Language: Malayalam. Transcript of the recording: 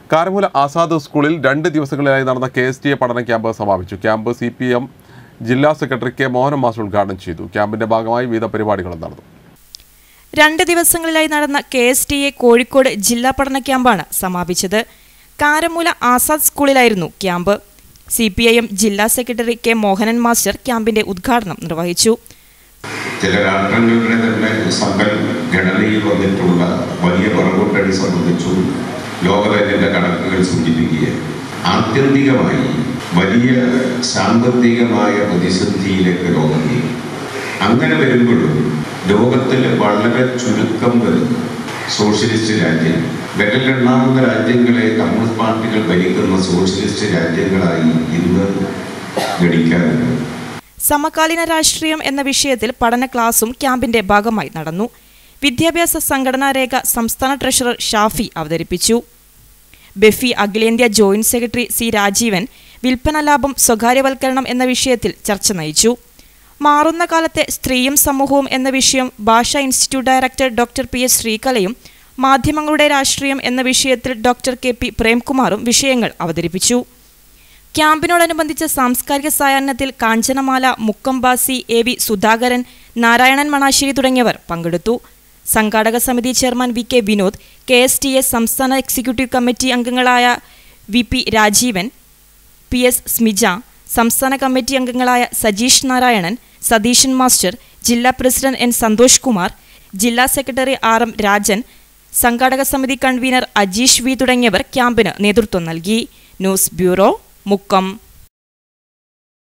കാരമൂല ആസാദ് സ്കൂളിൽ രണ്ട് ദിവസങ്ങളിലായി നടന്ന കെ എസ് ടി എ പഠന ക്യാമ്പ് സമാപിച്ചു ക്യാമ്പ് സി പി എം ജില്ലാ സെക്രട്ടറി കെ മോഹൻ മാസ്റ്റർ ഉദ്ഘാടനം ചെയ്തു ക്യാമ്പിന്റെ ഭാഗമായി വിവിധ പരിപാടികളും നടന്നു രണ്ട് ദിവസങ്ങളിലായി നടന്ന K S T A Kozhikode ജില്ലാ പഠന ക്യാമ്പാണ് സമാപിച്ചത് കാരമൂല ആസാദ് സ്കൂളിലായിരുന്നു camp C P I M ജില്ലാ സെക്രട്ടറി കെ മോഹനൻ മാസ്റ്റർ ക്യാമ്പിന്റെ ഉദ്ഘാടനം നിർവഹിച്ചു ചില രാഷ്ട്രങ്ങളുടെ തന്നെ സമ്പദ്ഘടനയിൽ വന്നിട്ടുള്ള വലിയ പുറകോട്ടടി സംബന്ധിച്ചും ലോകബാങ്കിന്റെ കണക്കുകൾ സൂചിപ്പിക്കുകയാണ് ആത്യന്തികമായി വലിയ സാമ്പത്തികമായ പ്രതിസന്ധിയിലേക്ക് ലോകം നീങ്ങി അങ്ങനെ വരുമ്പോഴും ലോകത്തിൽ വളരെ ചുരുക്കം വരുന്ന സോഷ്യലിസ്റ്റ് രാജ്യം വിരലെണ്ണാവുന്ന രാജ്യങ്ങളെ കമ്മ്യൂണിസ്റ്റ് പാർട്ടികൾ ഭരിക്കുന്ന സോഷ്യലിസ്റ്റ് രാജ്യങ്ങളായി ഇന്ന് ഗണിക്കാറുണ്ട് സമകാലീന രാഷ്ട്രീയം എന്ന വിഷയത്തിൽ പഠന ക്ലാസും ക്യാമ്പിന്റെ ഭാഗമായി നടന്നു വിദ്യാഭ്യാസ സംഘടനാ രേഖ സംസ്ഥാന ട്രഷറർ ഷാഫി അവതരിപ്പിച്ചു ബെഫി അഖിലേന്ത്യാ ജോയിന്റ് സെക്രട്ടറി സി രാജീവൻ വിൽപ്പന ലാഭം സ്വകാര്യവൽക്കരണം എന്ന വിഷയത്തിൽ ചർച്ച നയിച്ചു മാറുന്ന കാലത്തെ സ്ത്രീയും സമൂഹവും എന്ന വിഷയം ഭാഷാ institute director doctor P S ശ്രീകലയും മാധ്യമങ്ങളുടെ രാഷ്ട്രീയം എന്ന വിഷയത്തിൽ ഡോക്ടർ കെ പി പ്രേംകുമാറും വിഷയങ്ങൾ അവതരിപ്പിച്ചു ക്യാമ്പിനോടനുബന്ധിച്ച സാംസ്കാരിക സായാഹ്നത്തിൽ കാഞ്ചനമാല മുക്കംബാസി എ വി സുധാകരൻ നാരായണൻ മണാശ്ശേരി തുടങ്ങിയവർ പങ്കെടുത്തു സംഘാടക സമിതി chairman V K Vinod K S T A സംസ്ഥാന എക്സിക്യൂട്ടീവ് കമ്മിറ്റി അംഗങ്ങളായ V P Rajeevan P S Smija സംസ്ഥാന കമ്മിറ്റി അംഗങ്ങളായ സജീഷ് നാരായണൻ സതീശൻ മാസ്റ്റർ ജില്ലാ പ്രസിഡന്റ് എൻ സന്തോഷ് കുമാർ ജില്ലാ സെക്രട്ടറി ആർ എം രാജൻ സംഘാടക സമിതി കൺവീനർ അജീഷ് വി തുടങ്ങിയവർ ക്യാമ്പിന് നേതൃത്വം നൽകി ന്യൂസ് ബ്യൂറോ മുക്കം